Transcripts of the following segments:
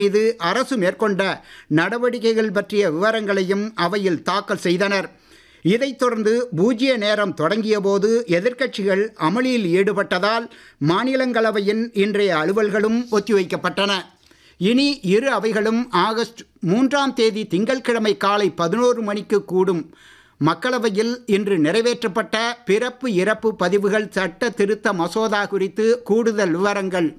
மீது அரசு மேற்கொண்ட நடவடிக்கைகள் பற்றிய விவரங்களையும் அவையில் தாக்கல் செய்தனர் இதைத் தொடர்ந்து பூஜ்ய நேரம் தொடங்கியபோது எதிர்க்கட்சிகள் அமளியில் ஈடுபட்டதால் மாநிலங்களவையின் இன்றைய அலுவல்களும் ஒத்திவைக்கப்பட்டன இனி இரு அவைகளும் ஆகஸ்ட் மூன்றாம் தேதி திங்கட்கிழமை காலை பதினோரு மணிக்கு கூடும் மக்களவையில் இன்று நிறைவேற்றப்பட்ட பிறப்பு இறப்பு பதிவுகள் சட்ட திருத்த மசோதா குறித்து கூடுதல் விவரங்கள்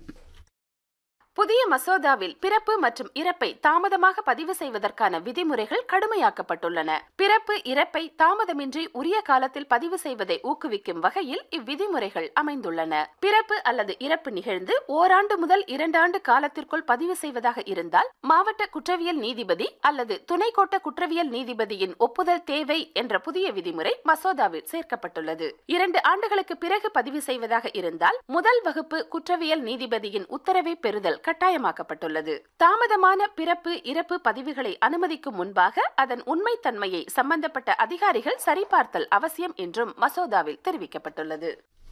புதிய மசோதாவில் பிறப்பு மற்றும் இறப்பை தாமதமாக பதிவு செய்வதற்கான விதிமுறைகள் கடுமையாக்கப்பட்டுள்ளன பிறப்பு இறப்பை தாமதமின்றி உரிய காலத்தில் பதிவு செய்வதை ஊக்குவிக்கும் வகையில் இவ்விதிமுறைகள் அமைந்துள்ளன பிறப்பு அல்லது இறப்பு நிகழ்ந்து ஓராண்டு முதல் இரண்டாண்டு காலத்திற்குள் பதிவு செய்வதாக இருந்தால் மாவட்ட குற்றவியல் நீதிபதி அல்லது துணை கோட்ட குற்றவியல் நீதிபதியின் ஒப்புதல் தேவை என்ற புதிய விதிமுறை மசோதாவில் சேர்க்கப்பட்டுள்ளது இரண்டு ஆண்டுகளுக்கு பிறகு பதிவு செய்வதாக இருந்தால் முதல் வகுப்பு குற்றவியல் நீதிபதியின் உத்தரவை பெறுதல் கட்டாயமாக்கப்பட்டுள்ளது தாமதமான பிறப்பு இறப்பு பதிவுகளை அனுமதிக்கும் முன்பாக அதன் உண்மைத்தன்மையை சம்பந்தப்பட்ட அதிகாரிகள் சரிபார்த்தல் அவசியம் என்றும் மசோதாவில் தெரிவிக்கப்பட்டுள்ளது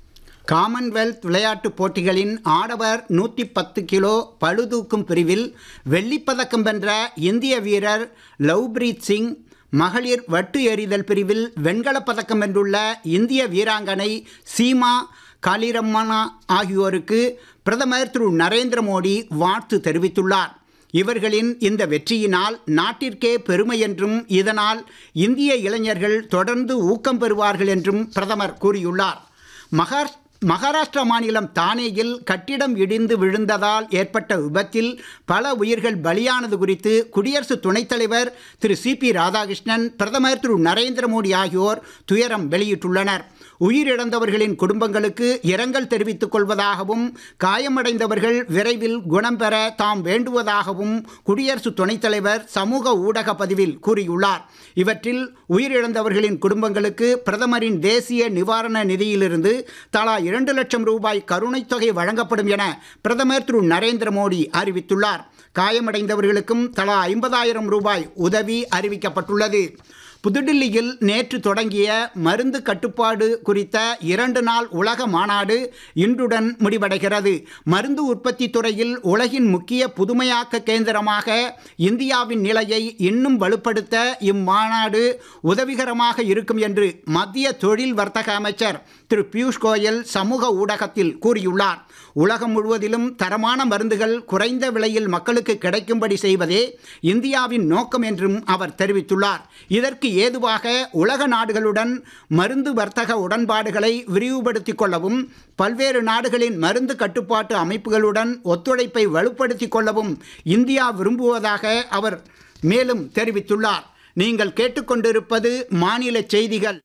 காமன்வெல்த் விளையாட்டுப் போட்டிகளின் ஆடவர் நூற்றி பத்து கிலோ பளுதூக்கும் பிரிவில் வெள்ளிப்பதக்கம் வென்ற இந்திய வீரர் லவ்பிரீத் சிங் மகளிர் வட்டு எறிதல் பிரிவில் வெண்கலப் பதக்கம் வென்றுள்ள இந்திய வீராங்கனை சீமா காலிரம்மனா ஆகியோருக்கு பிரதமர் திரு நரேந்திர மோடி வாழ்த்து தெரிவித்துள்ளார் இவர்களின் இந்த வெற்றியினால் நாட்டிற்கே பெருமை என்றும் இதனால் இந்திய இளைஞர்கள் தொடர்ந்து ஊக்கம் பெறுவார்கள் என்றும் பிரதமர் கூறியுள்ளார் மகார் மகாராஷ்டிரா மாநிலம் தானேயில் கட்டிடம் இடிந்து விழுந்ததால் ஏற்பட்ட விபத்தில் பல உயிர்கள் பலியானது குறித்து குடியரசு துணைத் தலைவர் திரு சி பி ராதாகிருஷ்ணன் பிரதமர் திரு நரேந்திர மோடி ஆகியோர் துயரம் வெளியிட்டுள்ளனர் உயிரிழந்தவர்களின் குடும்பங்களுக்கு இரங்கல் தெரிவித்துக் கொள்வதாகவும் காயமடைந்தவர்கள் விரைவில் குணம் பெற தாம் வேண்டுவதாகவும் குடியரசு துணைத் தலைவர் சமூக ஊடக பதிவில் கூறியுள்ளார் இவற்றில் உயிரிழந்தவர்களின் குடும்பங்களுக்கு பிரதமரின் தேசிய நிவாரண நிதியிலிருந்து தலா இரண்டு லட்சம் ரூபாய் கருணைத் தொகை வழங்கப்படும் என பிரதமர் திரு நரேந்திர மோடி அறிவித்துள்ளார் காயமடைந்தவர்களுக்கும் தலா ஐம்பதாயிரம் ரூபாய் உதவி அறிவிக்கப்பட்டுள்ளது புதுடில்லியில் நேற்று தொடங்கிய மருந்து கட்டுப்பாடு குறித்த இரண்டு நாள் உலக மாநாடு இன்றுடன் முடிவடைகிறது மருந்து உற்பத்தி துறையில் உலகின் முக்கிய புதுமையாக்க கேந்திரமாக இந்தியாவின் நிலையை இன்னும் வலுப்படுத்த இம்மாநாடு உதவிகரமாக இருக்கும் என்று மத்திய தொழில் வர்த்தக அமைச்சர் திரு பியூஷ் கோயல் சமூக ஊடகத்தில் கூறியுள்ளார் உலகம் முழுவதிலும் தரமான மருந்துகள் குறைந்த விலையில் மக்களுக்கு கிடைக்கும்படி செய்வதே இந்தியாவின் நோக்கம் என்றும் அவர் தெரிவித்துள்ளார் இதற்கு ஏதுவாக உலக நாடுகளுடன் மருந்து வர்த்தக உடன்பாடுகளை விரிவுபடுத்திக் கொள்ளவும் பல்வேறு நாடுகளின் மருந்து கட்டுப்பாட்டு அமைப்புகளுடன் ஒத்துழைப்பை வலுப்படுத்திக் கொள்ளவும் இந்தியா விரும்புவதாக அவர் மேலும் தெரிவித்துள்ளார் நீங்கள் கேட்டுக்கொண்டிருப்பது மாநில செய்திகள்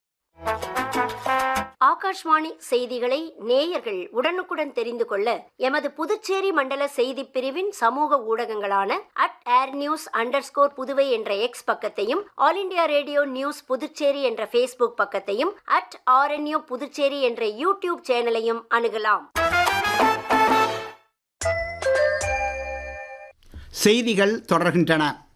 ஆகாஷ்வாணி செய்திகளை நேயர்கள் உடனுக்குடன் தெரிந்து கொள்ள எமது புதுச்சேரி மண்டல செய்தி பிரிவின் சமூக ஊடகங்களான at AIR news under Puduvai என்ற எக்ஸ் பக்கத்தையும் all India radio news Puducherry என்ற ஃபேஸ்புக் பக்கத்தையும் அட் ஆர்என்யூ புதுச்சேரி என்ற யூடியூப் சேனலையும் அணுகலாம் செய்திகள் தொடர்கின்றன